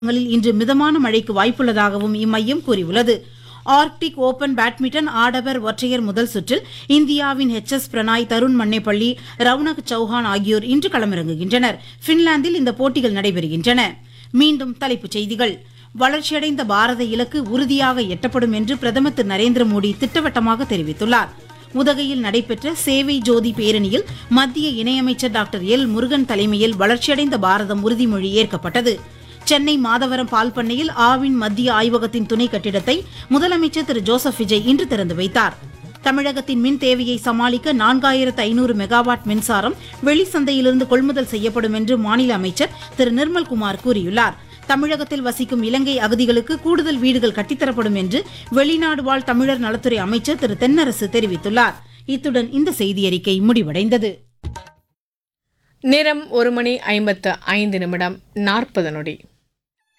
மாவட்டங்களில் இன்று மிதமான மழைக்கு வாய்ப்புள்ளதாகவும் இம்மையம் கூறியுள்ளது ஆர்க்டிக் ஓபன் பேட்மிண்டன் ஆடவர் ஒற்றையர் முதல் சுற்றில் இந்தியாவின் எச் எஸ் பிரணாய் தருண் மன்னேப்பள்ளி ரவுனக் சௌஹான் ஆகியோர் இன்று களமிறங்குகின்றனர் பின்லாந்தில் இந்த போட்டிகள் நடைபெறுகின்றன மீண்டும் தலைப்புச் செய்திகள் வளர்ச்சியடைந்த பாரத இலக்கு உறுதியாக எட்டப்படும் என்று பிரதமர் திரு நரேந்திர மோடி திட்டவட்டமாக தெரிவித்துள்ளார் உதகையில் நடைபெற்ற சேவை ஜோதி பேரணியில் மத்திய இணையமைச்சர் டாக்டர் எல் முருகன் தலைமையில் வளர்ச்சியடைந்த பாரதம் உறுதிமொழி ஏற்கப்பட்டது சென்னை மாதவரம் பால் பண்ணையில் ஆவின் மத்திய ஆய்வகத்தின் துணை கட்டிடத்தை முதலமைச்சர் திரு ஜோசப் விஜய் இன்று திறந்து வைத்தார் தமிழகத்தின் மின் தேவையை சமாளிக்க நான்காயிரத்து ஐநூறு மெகாவாட் மின்சாரம் வெளிச்சந்தையிலிருந்து கொள்முதல் செய்யப்படும் என்று மாநில அமைச்சர் திரு நிர்மல்குமார் கூறியுள்ளார் தமிழகத்தில் வசிக்கும் இலங்கை அகதிகளுக்கு கூடுதல் வீடுகள் கட்டித்தரப்படும் என்று வெளிநாடு வாழ் தமிழர் நலத்துறை அமைச்சர் திரு தென்னரசு தெரிவித்துள்ளார் இத்துடன் இந்த செய்தியறிக்கை முடிவடைந்தது நேரம் ஒரு மணி ஐம்பத்து ஐந்து நிமிடம் நாற்பது நொடி